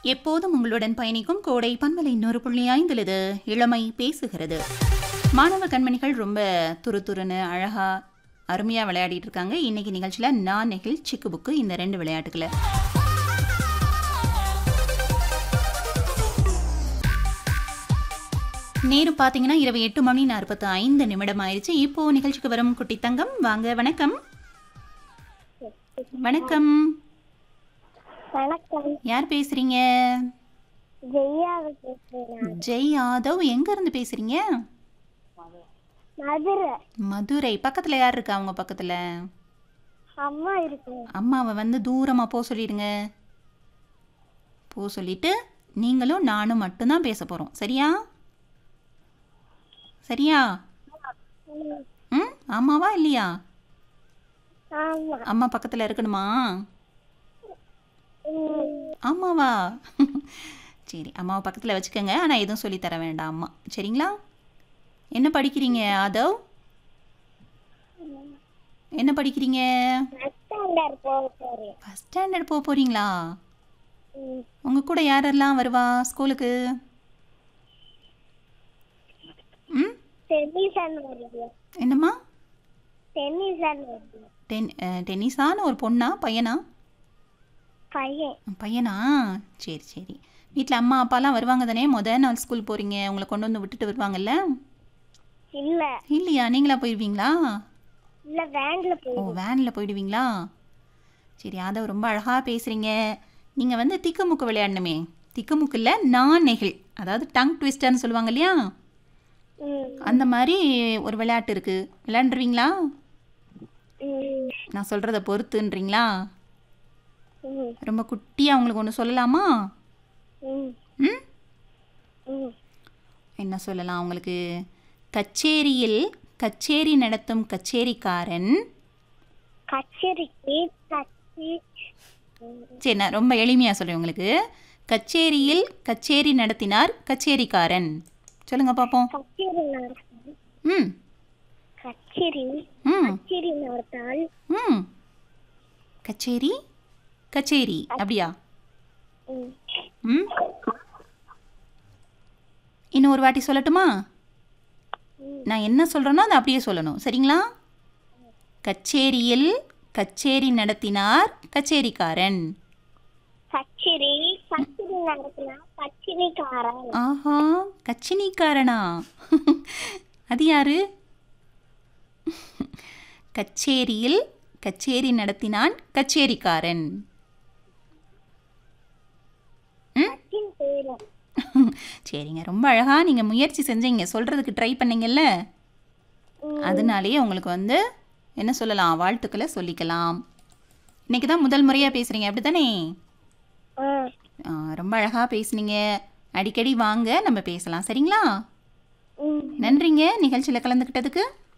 எப்போதும் உங்களுடன் பயணிக்கும் கோடை பண்பலை நூறு புள்ளி ஐந்தில் இது இளமை பேசுகிறது மாணவ கண்மணிகள் ரொம்ப துருதுருன்னு அழகா அருமையாக விளையாடிட்டு இருக்காங்க இன்னைக்கு நிகழ்ச்சியில் நான் நெகில் சிக்கு புக்கு இந்த ரெண்டு விளையாட்டுகளை நேரம் பார்த்தீங்கன்னா இரவு எட்டு மணி நாற்பத்து ஐந்து நிமிடம் ஆயிடுச்சு இப்போ நிகழ்ச்சிக்கு வரும் குட்டி தங்கம் வாங்க வணக்கம் வணக்கம் வணக்கம் யார் பேசுறீங்க ஜெய்யாவை பேசுறேன் ஜெய் யாதவ் எங்க இருந்து பேசுறீங்க மதுரை மதுரை பக்கத்துல யார் இருக்கா அவங்க பக்கத்துல அம்மா இருக்கு அம்மாவை வந்து தூரமா போக சொல்லிடுங்க போ சொல்லிட்டு நீங்களும் நானும் மட்டும்தான் பேச போறோம் சரியா சரியா ம் ஆமாவா இல்லையா ஆமா அம்மா பக்கத்துல இருக்கணுமா ம். ஆமாவா சரி அம்மாவை பக்கத்தில் வச்சுக்கோங்க ஆனால் எதுவும் சொல்லித் தர வேண்டாம் அம்மா சரிங்களா என்ன படிக்கிறீங்க ஆதவ் என்ன படிக்கிறீங்க First standard போக போறேன் ஃபஸ்ட் ஸ்டாண்டர்ட் போக போகிறீங்களா ம். உங்கள் கூட யாரெல்லாம் வருவா ஸ்கூலுக்கு ம் டென்னிசன் வருது என்னம்மா டென்னிசன் வருது டென் அஹ், டென்னிஸான ஒரு பொண்ணா பையனா பையன் பையனா சரி சரி வீட்டில் அம்மா அப்பாலாம் வருவாங்க தானே மொதல் நாள் ஸ்கூல் போகிறீங்க உங்களை கொண்டு வந்து விட்டுட்டு வருவாங்கல்ல இல்ல இல்லையா நீங்களா போயிடுவீங்களா இல்ல வேன்ல ஓ போய் வேனில் போயிடுவீங்களா சரி ஆதவ் ரொம்ப அழகாக பேசுகிறீங்க நீங்கள் வந்து திக்குமுக்கு விளையாடணுமே திக்குமுக்கு இல்லை நான் நெகிழ் அதாவது டங் ட்விஸ்டர்னு சொல்லுவாங்க இல்லையா ம். அந்த மாதிரி ஒரு விளையாட்டு இருக்குது விளையாண்டுருவீங்களா ம். நான் சொல்கிறத பொறுத்துன்றீங்களா ம். ரொம்ப குட்டியாக உங்களுக்கு ஒன்று சொல்லலாமா ம். ம் ம். என்ன சொல்லலாம் உங்களுக்கு கச்சேரியில் கச்சேரி நடத்தும் கச்சேரிக்காரன் கச்சேரிக்கு கச்சி சரி நான் ரொம்ப எளிமையாக சொல்கிறேன் உங்களுக்கு கச்சேரியில் கச்சேரி நடத்தினார் கச்சேரிக்காரன் சொல்லுங்க பார்ப்போம் கச்சேரி நடத்தால் ம் கச்சேரி ம் கச்சேரி நடத்தால் ம் கச்சேரி கச்சேரி அப்படியா ம். ம் இன்னும் ஒரு வாட்டி சொல்லட்டுமா ம். நான் என்ன சொல்கிறேனோ அதை அப்படியே சொல்லணும் சரிங்களா கச்சேரியில் கச்சேரி நடத்தினார் கச்சேரிக்காரன் கச்சேரி கச்சேரி நடத்தினா கச்சேரிக்காரன் ஆஹா கச்சினிக்காரனா அது யாரு கச்சேரியில் கச்சேரி நடத்தினான் கச்சேரிக்காரன் கச்சின் பேரு சரிங்க ரொம்ப அழகா நீங்கள் முயற்சி செஞ்சீங்க சொல்கிறதுக்கு ட்ரை பண்ணீங்கல்ல ம். அதனாலேயே உங்களுக்கு வந்து என்ன சொல்லலாம் வாழ்த்துக்களை சொல்லிக்கலாம் இன்னைக்கு தான் முதல் முறையாக பேசுகிறீங்க அப்படி தானே ஆ. ரொம்ப அழகாக பேசுனீங்க அடிக்கடி வாங்க நம்ம பேசலாம் சரிங்களா ம். நன்றிங்க நிகழ்ச்சியில் கலந்துக்கிட்டதுக்கு